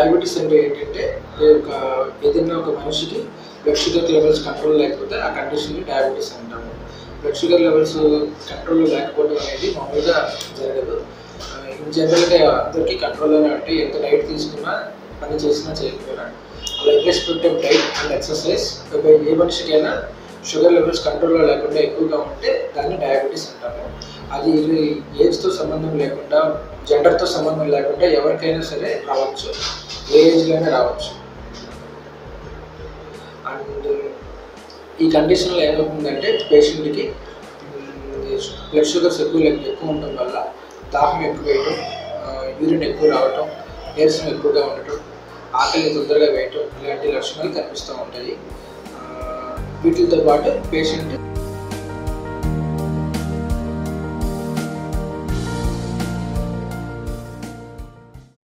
diabetes అంటే ఏంటంటే ఈ ఒక ఏదైనా ఒక మనిషికి బ్లడ్ షుగర్ లెవెల్స్ కంట్రోల్ లేకపోతే ఆ కండిషన్ని డయాబెటీస్ అంటాము బ్లడ్ షుగర్ లెవెల్స్ కంట్రోల్ లేకపోవడం అనేది మామూలుగా జరగదు ఇన్ జనరల్గా అందరికీ కంట్రోల్లోనే ఉంటాయి ఎంత డైట్ తీసుకున్నా పని చేసినా చేయకపోయినా అలా ఇర్రెస్పెక్టివ్ డైట్ అండ్ ఎక్సర్సైజ్ ఏ మనిషికైనా షుగర్ లెవెల్స్ కంట్రోల్లో లేకుండా ఎక్కువగా ఉంటే దాన్ని డయాబెటీస్ అంటాము అది ఏజ్తో సంబంధం లేకుండా జెండర్తో సంబంధం లేకుండా ఎవరికైనా సరే రావచ్చు ఏ ఏజ్లోనే రావచ్చు అండ్ ఈ కండిషన్లో ఏమవుతుందంటే పేషెంట్కి బ్లడ్ షుగర్స్ ఎక్కువ లెక్క ఎక్కువ ఉండటం వల్ల దాహం ఎక్కువ వేయటం యూరిన్ ఎక్కువ రావటం నీరసం ఎక్కువగా ఉండటం ఆకలి తొందరగా వేయటం ఇలాంటి లక్షణాలు కనిపిస్తూ ఉంటాయి ఆ, వీటితో పాటు పేషెంట్